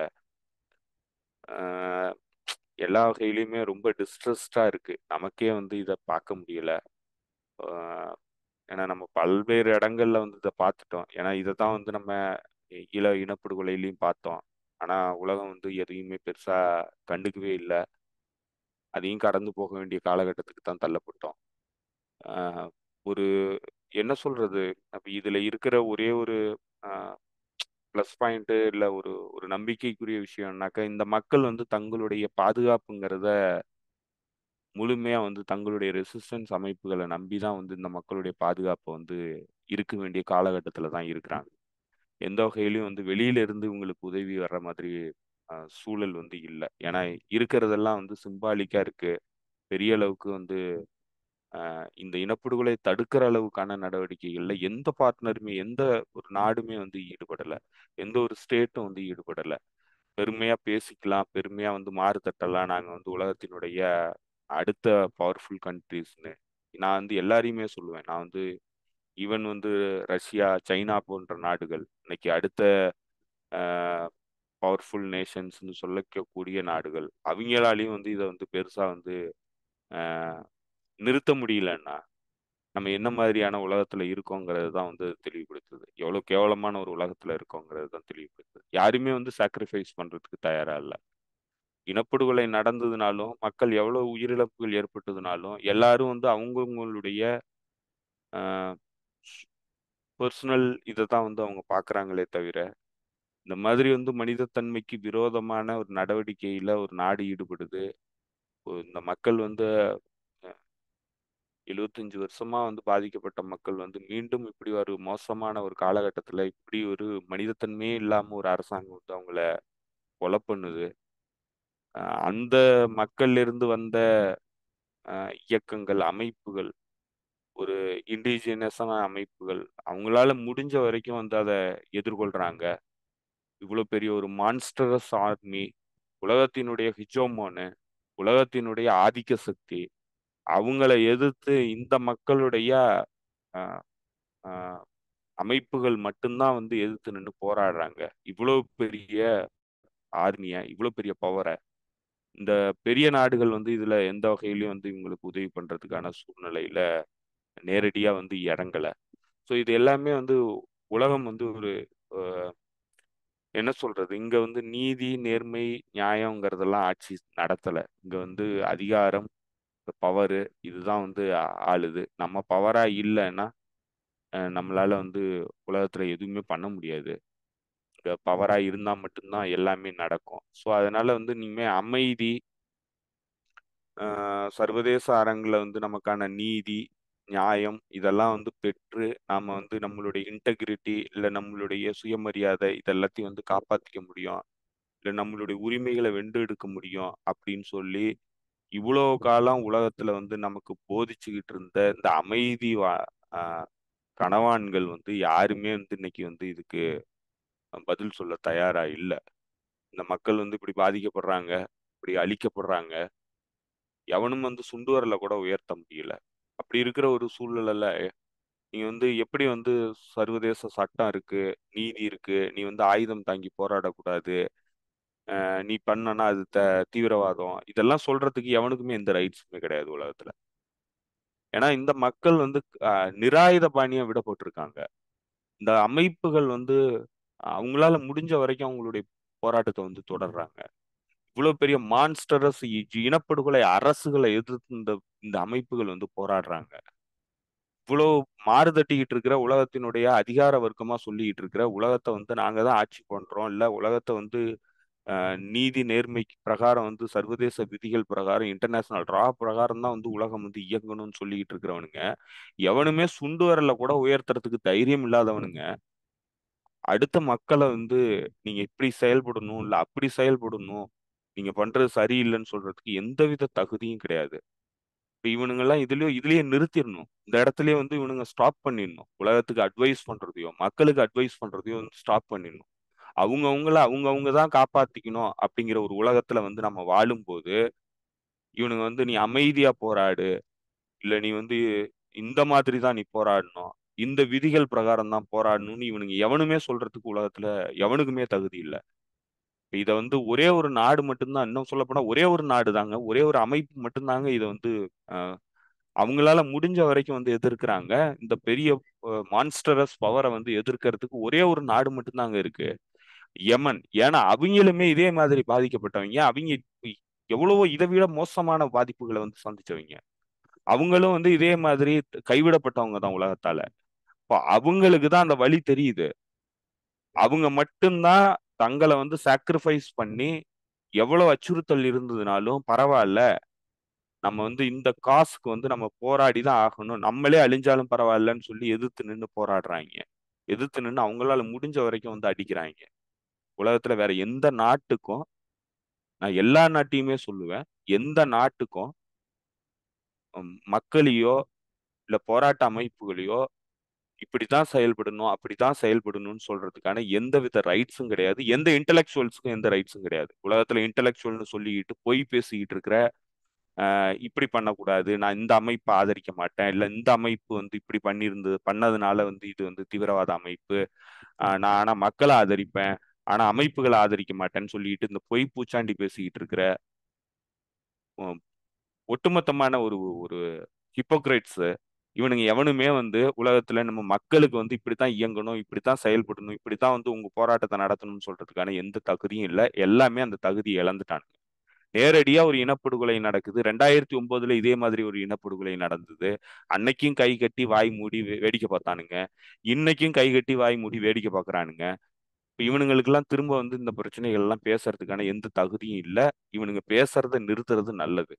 எல்லா வகையிலுமே ரொம்ப டிஸ்ட்ரெஸ்டா இருக்கு நமக்கே வந்து இதை பார்க்க முடியல ஏன்னா நம்ம பல்வேறு இடங்கள்ல வந்து இதை பார்த்துட்டோம் ஏன்னா இதை தான் வந்து நம்ம இள இனப்படுகொலையிலையும் பார்த்தோம் ஆனா உலகம் வந்து எதையுமே பெருசா கண்டுக்கவே இல்லை அதையும் கடந்து போக வேண்டிய காலகட்டத்துக்கு தான் தள்ளப்பட்டோம் ஒரு என்ன சொல்றது அப்ப இதுல இருக்கிற ஒரே ஒரு ப்ளஸ் பாயிண்ட் இல்லை ஒரு ஒரு நம்பிக்கைக்குரிய விஷயம்னாக்கா இந்த மக்கள் வந்து தங்களுடைய பாதுகாப்புங்கிறத முழுமையா வந்து தங்களுடைய ரெசிஸ்டன்ஸ் அமைப்புகளை நம்பி தான் வந்து இந்த மக்களுடைய பாதுகாப்பை வந்து இருக்க வேண்டிய காலகட்டத்துல தான் இருக்கிறாங்க எந்த வகையிலையும் வந்து வெளியில இருந்து இவங்களுக்கு உதவி வர்ற மாதிரி அஹ், சூழல் வந்து இல்லை ஏன்னா இருக்கிறதெல்லாம் வந்து சிம்பாலிக்கா இருக்கு பெரிய அளவுக்கு வந்து அஹ், இந்த இனப்படுகொலை தடுக்கிற அளவுக்கான நடவடிக்கைகள்ல எந்த பார்ட்னருமே எந்த ஒரு நாடுமே வந்து ஈடுபடல எந்த ஒரு ஸ்டேட்டும் வந்து ஈடுபடல பெருமையா பேசிக்கலாம் பெருமையா வந்து மாறு தட்டலாம் நாங்க வந்து உலகத்தினுடைய அடுத்த பவர்ஃபுல் கண்ட்ரிஸ்னு நான் வந்து எல்லாரையுமே சொல்லுவேன் நான் வந்து ஈவன் வந்து ரஷ்யா சைனா போன்ற நாடுகள் இன்னைக்கு அடுத்த பவர்ஃபுல் நேஷன்ஸ்னு சொல்லக்கூடிய நாடுகள் அவங்களாலையும் வந்து இதை வந்து பெருசா வந்து அஹ், நிறுத்த முடியலன்னா நம்ம என்ன மாதிரியான உலகத்துல இருக்கோங்கிறது தான் வந்து தெளிவுபடுத்துது எவ்வளவு கேவலமான ஒரு உலகத்துல இருக்கோங்கிறது தான் தெளிவுபடுத்துது யாருமே வந்து சாக்ரிஃபைஸ் பண்றதுக்கு தயாரா இல்லை இனப்படுகொலை நடந்ததுனாலும் மக்கள் எவ்வளவு உயிரிழப்புகள் ஏற்பட்டதுனாலும் எல்லாரும் வந்து அவங்கவுங்களுடைய பர்சனல் இதை தான் வந்து அவங்க பார்க்கறாங்களே தவிர இந்த மாதிரி வந்து மனிதத்தன்மைக்கு விரோதமான ஒரு நடவடிக்கையில ஒரு நாடு ஈடுபடுது ஒரு- இந்த மக்கள் வந்து எழுபத்தஞ்சு வருஷமா வந்து பாதிக்கப்பட்ட மக்கள் வந்து மீண்டும் இப்படி ஒரு மோசமான ஒரு காலகட்டத்துல இப்படி ஒரு மனிதத்தன்மையே இல்லாம ஒரு அரசாங்கம் வந்து அவங்கள கொலை பண்ணுது அஹ் அந்த மக்கள்ல இருந்து வந்த அஹ், இயக்கங்கள் அமைப்புகள் ஒரு இண்டிஜினியஸான அமைப்புகள் அவங்களால முடிஞ்ச வரைக்கும் வந்து அதை எதிர்கொள்றாங்க இவ்வளவு பெரிய ஒரு மான்ஸ்டரஸ் ஆர்மி உலகத்தினுடைய ஹிஜோமோனு உலகத்தினுடைய ஆதிக்க சக்தி அவங்கள எதிர்த்து இந்த மக்களுடைய அஹ், அஹ், அமைப்புகள் மட்டும்தான் வந்து எதிர்த்து நின்று போராடுறாங்க இவ்வளவு பெரிய ஆர்மியை இவ்வளவு பெரிய பவரை இந்த பெரிய நாடுகள் வந்து இதுல எந்த வகையிலயும் வந்து இவங்களுக்கு உதவி பண்றதுக்கான சூழ்நிலையில நேரடியா வந்து இறங்கல ஸோ இது எல்லாமே வந்து உலகம் வந்து ஒரு அஹ், என்ன சொல்றது இங்க வந்து நீதி நேர்மை நியாயங்கிறதெல்லாம் ஆட்சி நடத்தல இங்க வந்து அதிகாரம் பவரு இதுதான் வந்து ஆ- ஆளுது நம்ம பவரா இல்லைன்னா அஹ், நம்மளால வந்து உலகத்துல எதுவுமே பண்ண முடியாது இங்க பவரா இருந்தா மட்டும்தான் எல்லாமே நடக்கும் ஸோ அதனால வந்து இனிமே அமைதி ஆஹ் சர்வதேச அரங்குல வந்து நமக்கான நீதி நியாயம் இதெல்லாம் வந்து பெற்று நாம வந்து நம்மளுடைய இன்டெகிரிட்டி இல்லை நம்மளுடைய சுயமரியாதை இதெல்லாத்தையும் வந்து காப்பாத்திக்க முடியும் இல்லை நம்மளுடைய உரிமைகளை வென்றெடுக்க முடியும் அப்படின்னு சொல்லி இவ்வளோ காலம் உலகத்துல வந்து நமக்கு போதிச்சுக்கிட்டு இருந்த இந்த அமைதி வா ஆஹ் கனவான்கள் வந்து யாருமே வந்து இன்னைக்கு வந்து இதுக்கு பதில் சொல்ல தயாரா இல்லை இந்த மக்கள் வந்து இப்படி பாதிக்கப்படுறாங்க இப்படி அழிக்கப்படுறாங்க எவனும் வந்து சுண்டு வரல கூட உயர்த்த முடியல அப்படி இருக்கிற ஒரு சூழ்நிலையில நீங்க வந்து எப்படி வந்து சர்வதேச சட்டம் இருக்கு நீதி இருக்கு நீ வந்து ஆயுதம் தாங்கி போராடக்கூடாது அஹ் நீ பண்ணனா அது த தீவிரவாதம் இதெல்லாம் சொல்றதுக்கு எவனுக்குமே எந்த ரைட்ஸுமே கிடையாது உலகத்துல ஏன்னா இந்த மக்கள் வந்து அஹ், நிராயுத பாணியா விடப்பட்டிருக்காங்க இந்த அமைப்புகள் வந்து அவங்களால முடிஞ்ச வரைக்கும் அவங்களுடைய போராட்டத்தை வந்து தொடர்றாங்க இவ்வளவு பெரிய மான்ஸ்டரஸ் இனப்படுகொலை அரசுகளை எதிர்த்து இந்த இந்த அமைப்புகள் வந்து போராடுறாங்க இவ்வளவு மாறுதட்டிக்கிட்டு இருக்கிற உலகத்தினுடைய அதிகார வர்க்கமா சொல்லிக்கிட்டு இருக்கிற உலகத்தை வந்து நாங்க தான் ஆட்சி பண்றோம் இல்ல உலகத்தை வந்து அஹ், நீதி நேர்மை பிரகாரம் வந்து சர்வதேச விதிகள் பிரகாரம் இன்டர்நேஷனல் ரா பிரகாரம் தான் வந்து உலகம் வந்து இயங்கணும்னு சொல்லிக்கிட்டு இருக்கிறவனுங்க எவனுமே சுண்டு வரல கூட உயர்த்துறதுக்கு தைரியம் இல்லாதவனுங்க அடுத்த மக்களை வந்து நீங்க இப்படி செயல்படணும் இல்ல அப்படி செயல்படணும் நீங்க பண்றது சரியில்லைன்னு சொல்றதுக்கு எந்தவித தகுதியும் கிடையாது இப்ப இவனுங்க எல்லாம் இதுலயோ இதுலயே நிறுத்திடணும் இந்த இடத்துலயே வந்து இவனுங்க ஸ்டாப் பண்ணிடணும் உலகத்துக்கு அட்வைஸ் பண்றதையோ மக்களுக்கு அட்வைஸ் பண்றதையோ வந்து ஸ்டாப் பண்ணிடணும் அவங்க அவங்கள அவங்க அவங்க தான் காப்பாத்திக்கணும் அப்படிங்கிற ஒரு உலகத்துல வந்து நம்ம வாழும்போது இவனுங்க வந்து நீ அமைதியா போராடு இல்ல நீ வந்து இந்த மாதிரி தான் நீ போராடணும் இந்த விதிகள் பிரகாரம் தான் போராடணும்னு இவனுங்க எவனுமே சொல்றதுக்கு உலகத்துல எவனுக்குமே தகுதி இல்லை இத வந்து ஒரே ஒரு நாடு மட்டும்தான் இன்னும் சொல்ல போனா ஒரே ஒரு நாடு தாங்க ஒரே ஒரு அமைப்பு மட்டும்தாங்க இதை வந்து அஹ், அவங்களால முடிஞ்ச வரைக்கும் வந்து எதிர்க்கிறாங்க இந்த பெரிய மான்ஸ்டரஸ் பவரை வந்து எதிர்க்கிறதுக்கு ஒரே ஒரு நாடு மட்டும்தாங்க இருக்கு யமன் ஏன்னா அவங்களுமே இதே மாதிரி பாதிக்கப்பட்டவங்க அவங்க எவ்வளவோ இதை விட மோசமான பாதிப்புகளை வந்து சந்திச்சவங்க அவங்களும் வந்து இதே மாதிரி கைவிடப்பட்டவங்க தான் உலகத்தால இப்போ அவங்களுக்கு தான் அந்த வழி தெரியுது அவங்க மட்டும்தான் தங்களை வந்து சாக்ரிஃபைஸ் பண்ணி எவ்வளவு அச்சுறுத்தல் இருந்ததுனாலும் பரவாயில்ல நம்ம வந்து இந்த காசுக்கு வந்து நம்ம போராடி தான் ஆகணும் நம்மளே அழிஞ்சாலும் பரவாயில்லன்னு சொல்லி எதிர்த்து நின்று போராடுறாங்க எதிர்த்து நின்று அவங்களால முடிஞ்ச வரைக்கும் வந்து அடிக்கிறாங்க உலகத்துல வேற எந்த நாட்டுக்கும் நான் எல்லா நாட்டையுமே சொல்லுவேன் எந்த நாட்டுக்கும் ம், மக்களையோ இல்ல போராட்ட அமைப்புகளையோ இப்படித்தான் செயல்படணும் அப்படித்தான் செயல்படணும்னு சொல்றதுக்கான எந்த வித ரைட்ஸும் கிடையாது எந்த இன்டலெக்சுவல்ஸுக்கும் எந்த ரைட்ஸும் கிடையாது உலகத்துல இன்டலெக்சுவல்னு சொல்லிக்கிட்டு பொய் பேசிக்கிட்டு இருக்கிற ஆஹ் இப்படி பண்ணக்கூடாது நான் இந்த அமைப்பை ஆதரிக்க மாட்டேன் இல்ல இந்த அமைப்பு வந்து இப்படி பண்ணியிருந்து பண்ணதுனால வந்து இது வந்து தீவிரவாத அமைப்பு ஆஹ் நான் ஆனா மக்களை ஆதரிப்பேன் ஆனா அமைப்புகளை ஆதரிக்க மாட்டேன்னு சொல்லிட்டு இந்த பொய் பூச்சாண்டி பேசிக்கிட்டு இருக்கிற உம், ஒட்டுமொத்தமான ஒரு ஒரு ஹிப்போக்ரைட்ஸ் இவனுங்க எவனுமே வந்து உலகத்துல நம்ம மக்களுக்கு வந்து இப்படித்தான் இயங்கணும் இப்படித்தான் செயல்படணும் இப்படித்தான் வந்து உங்க போராட்டத்தை நடத்தணும்னு சொல்றதுக்கான எந்த தகுதியும் இல்லை எல்லாமே அந்த தகுதியை இழந்துட்டானுங்க நேரடியா ஒரு இனப்படுகொலை நடக்குது ரெண்டாயிரத்தி ஒன்பதுல இதே மாதிரி ஒரு இனப்படுகொலை நடந்தது அன்னைக்கும் கை கட்டி வாய் மூடி வே- வேடிக்கை பார்த்தானுங்க இன்னைக்கும் கை கட்டி வாய் மூடி வேடிக்கை பார்க்கறானுங்க இப்ப இவனுங்களுக்கெல்லாம் திரும்ப வந்து இந்த பிரச்சனைகள் எல்லாம் பேசுறதுக்கான எந்த தகுதியும் இல்லை இவனுங்க பேசுறதை நிறுத்துறது நல்லது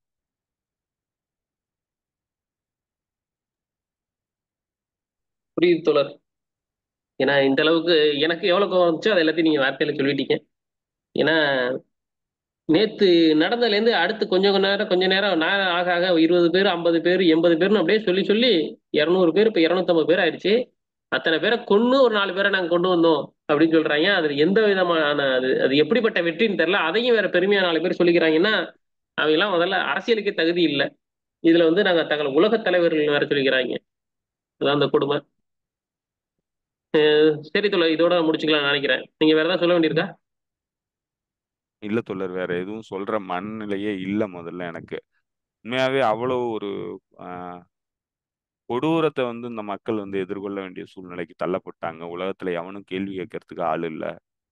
புரியுது தோழர் ஏன்னா இந்த அளவுக்கு எனக்கு எவ்வளவு கோவம் வந்துச்சோ அது எல்லாத்தையும் நீங்க வார்த்தையில சொல்லிட்டீங்க ஏன்னா நேத்து நடந்ததுல இருந்து அடுத்து கொஞ்சம் கொஞ்ச நேரம் கொஞ்ச நேரம் நேரம் ஆக ஆக இருபது பேர் ஐம்பது பேர் எண்பது பேர்னு அப்படியே சொல்லி சொல்லி இருநூறு பேர் இப்ப இருநூத்தம்பது பேர் ஆயிடுச்சு அத்தனை பேரை கொன்னு ஒரு நாலு பேரை நாங்க கொண்டு வந்தோம் அப்படின்னு சொல்றாங்க அது எந்த விதமான அது அது எப்படிப்பட்ட வெற்றின்னு தெரியல அதையும் வேற பெருமையா நாலு பேர் சொல்லிக்கிறாங்கன்னா அவங்க எல்லாம் முதல்ல அரசியலுக்கே தகுதி இல்லை இதுல வந்து நாங்க தங்கள் உலக தலைவர்கள் வேற சொல்லிக்கிறாங்க அதான் அந்த கொடுமை அஹ் சரி தோழர் இதோட முடிச்சுக்கலாம்னு நினைக்கிறேன் நீங்க வேற ஏதாவது சொல்ல வேண்டியிருக்கா இல்ல தோழர் வேற எதுவும் சொல்ற மனநிலையே இல்ல முதல்ல எனக்கு உண்மையாவே அவ்வளவு ஒரு ஆஹ், கொடூரத்தை வந்து இந்த மக்கள் வந்து எதிர்கொள்ள வேண்டிய சூழ்நிலைக்கு தள்ளப்பட்டாங்க உலகத்துல எவனும் கேள்வி கேட்கறதுக்கு ஆள் இல்ல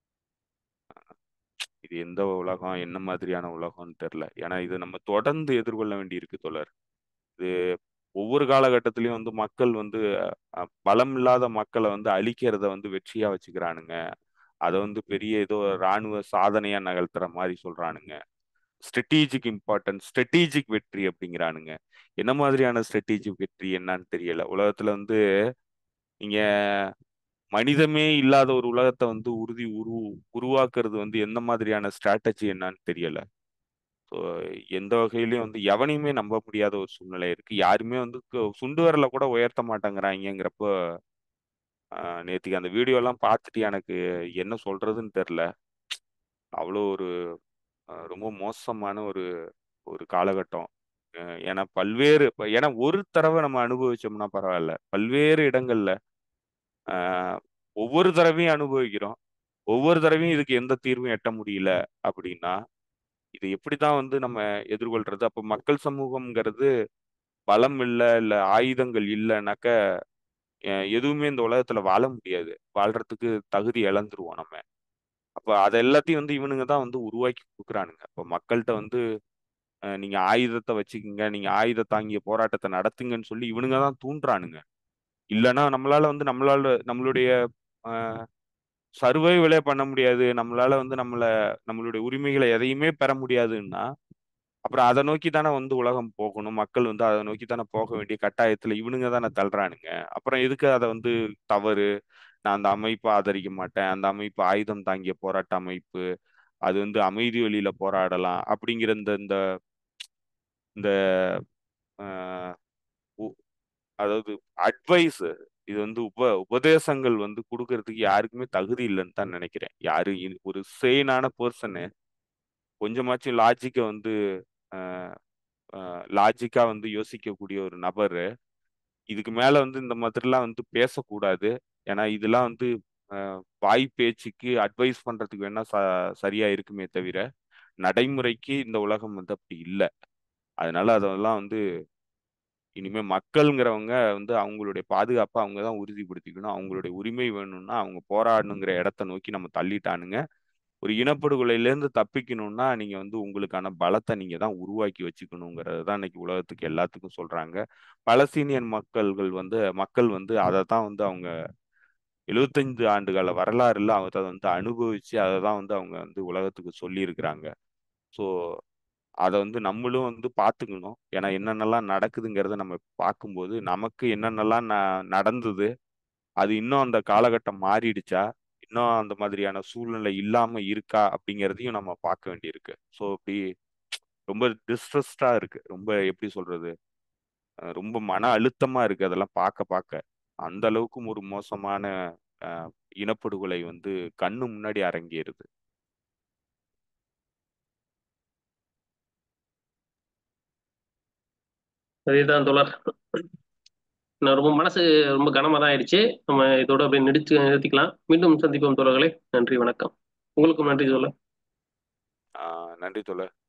இது எந்த உலகம் என்ன மாதிரியான உலகம்னு தெரியல ஏன்னா இது நம்ம தொடர்ந்து எதிர்கொள்ள வேண்டி இருக்கு தோழர் இது ஒவ்வொரு காலகட்டத்திலயும் வந்து மக்கள் வந்து அஹ், பலம் இல்லாத மக்களை வந்து அழிக்கிறத வந்து வெற்றியா வச்சுக்கிறானுங்க அதை வந்து பெரிய ஏதோ ராணுவ சாதனையா நகர்த்துற மாதிரி சொல்றானுங்க ஸ்ட்ராட்டஜிக் இம்பார்ட்டன்ஸ் ஸ்ட்ராட்டஜிக் வெற்றி அப்படிங்கிறானுங்க என்ன மாதிரியான ஸ்ட்ராட்டஜிக் வெற்றி என்னன்னு தெரியல உலகத்துல வந்து நீங்க மனிதமே இல்லாத ஒரு உலகத்தை வந்து உறுதி உரு உருவாக்குறது வந்து எந்த மாதிரியான ஸ்ட்ராட்டஜி என்னன்னு தெரியல ஸோ எந்த வகையிலயும் வந்து எவனையுமே நம்ப முடியாத ஒரு சூழ்நிலை இருக்கு யாருமே வந்து கு- சுண்டு விரல கூட உயர்த்த மாட்டேங்கிறாங்கிறப்போ நேத்திக்கு அந்த வீடியோ எல்லாம் பார்த்துட்டு எனக்கு என்ன சொல்றதுன்னு தெரியல அவ்வளோ ஒரு அஹ், ரொம்ப மோசமான ஒரு ஒரு காலகட்டம் அஹ், ஏன்னா பல்வேறு இப்ப ஏன்னா ஒரு தடவை நம்ம அனுபவிச்சோம்னா பரவாயில்ல பல்வேறு இடங்கள்ல ஆஹ், ஒவ்வொரு தடவையும் அனுபவிக்கிறோம் ஒவ்வொரு தடவையும் இதுக்கு எந்த தீர்வும் எட்ட முடியல அப்படின்னா இது எப்படிதான் வந்து நம்ம எதிர்கொள்றது அப்ப மக்கள் சமூகம்ங்கிறது பலம் இல்லை இல்ல ஆயுதங்கள் இல்லைனாக்க அஹ், எதுவுமே இந்த உலகத்துல வாழ முடியாது வாழ்றதுக்கு தகுதி இழந்துருவோம் நம்ம அப்ப அது எல்லாத்தையும் வந்து இவனுங்க தான் வந்து உருவாக்கி கொடுக்குறானுங்க அப்ப மக்கள்கிட்ட வந்து அஹ், நீங்க ஆயுதத்தை வச்சுக்கிங்க நீங்க ஆயுத தாங்கிய போராட்டத்தை நடத்துங்கன்னு சொல்லி இவனுங்க தான் தூண்டுறானுங்க இல்லைன்னா நம்மளால வந்து நம்மளால நம்மளுடைய சர்வைவலே பண்ண முடியாது நம்மளால வந்து நம்மள நம்மளுடைய உரிமைகளை எதையுமே பெற முடியாதுன்னா அப்புறம் அதை நோக்கி தானே வந்து உலகம் போகணும் மக்கள் வந்து அதை நோக்கி தானே போக வேண்டிய கட்டாயத்துல இவனுங்க தானே தள்ளுறானுங்க அப்புறம் எதுக்கு அதை வந்து தவறு நான் அந்த அமைப்பை ஆதரிக்க மாட்டேன் அந்த அமைப்பு ஆயுதம் தாங்கிய போராட்ட அமைப்பு அது வந்து அமைதி வழியில போராடலாம் அப்படிங்கிற இந்த இந்த இந்த ஆஹ், உ- அதாவது அட்வைஸ் இது வந்து உப உபதேசங்கள் வந்து கொடுக்கறதுக்கு யாருக்குமே தகுதி இல்லைன்னு தான் நினைக்கிறேன் யாரு இ- ஒரு சேனான பர்சனு கொஞ்சமாச்சும் லாஜிக்கை வந்து லாஜிக்கா வந்து யோசிக்கக்கூடிய ஒரு நபர் இதுக்கு மேல வந்து இந்த மாதிரிலாம் வந்து பேசக்கூடாது ஏன்னா இதெல்லாம் வந்து அஹ், வாய் பேச்சுக்கு அட்வைஸ் பண்றதுக்கு வேணா ச சரியா இருக்குமே தவிர நடைமுறைக்கு இந்த உலகம் வந்து அப்படி இல்லை அதனால அதெல்லாம் வந்து இனிமே மக்கள்ங்கிறவங்க வந்து அவங்களுடைய பாதுகாப்பை அவங்க தான் உறுதிப்படுத்திக்கணும் அவங்களுடைய உரிமை வேணும்னா அவங்க போராடணுங்கிற இடத்த நோக்கி நம்ம தள்ளிட்டானுங்க ஒரு இனப்படுகொலையிலேருந்து தப்பிக்கணும்னா நீங்க வந்து உங்களுக்கான பலத்தை நீங்க தான் உருவாக்கி வச்சுக்கணுங்கிறது தான் இன்னைக்கு உலகத்துக்கு எல்லாத்துக்கும் சொல்றாங்க பலஸ்தீனியன் மக்கள்கள் வந்து மக்கள் வந்து அதை தான் வந்து அவங்க எழுபத்தைந்து ஆண்டுகால வரலாறுல அவங்க அதை வந்து அனுபவிச்சு அதை தான் வந்து அவங்க வந்து உலகத்துக்கு சொல்லியிருக்கிறாங்க ஸோ அதை வந்து நம்மளும் வந்து பார்த்துக்கணும் ஏன்னா என்னென்னலாம் நடக்குதுங்கிறத நம்ம பார்க்கும்போது நமக்கு என்னென்னலாம் ந நடந்தது அது இன்னும் அந்த காலகட்டம் மாறிடுச்சா இன்னும் அந்த மாதிரியான சூழ்நிலை இல்லாம இருக்கா அப்படிங்கிறதையும் நம்ம பார்க்க வேண்டியிருக்கு ஸோ இப்படி ரொம்ப டிஸ்ட்ரெஸ்டா இருக்கு ரொம்ப எப்படி சொல்றது அஹ் ரொம்ப மன அழுத்தமா இருக்கு அதெல்லாம் பார்க்க பார்க்க அந்த அளவுக்கும் ஒரு மோசமான அஹ், இனப்படுகொலை வந்து கண்ணு முன்னாடி அரங்கேறுது அதேதான் தோழர் நான் ரொம்ப மனசு ரொம்ப கனமா தான் ஆயிடுச்சு நம்ம இதோட அப்படியே நிறுத்தி நிறுத்திக்கலாம் மீண்டும் சந்திப்போம் தோழர்களே நன்றி வணக்கம் உங்களுக்கும் நன்றி தோழர் ஆஹ் நன்றி தோழர்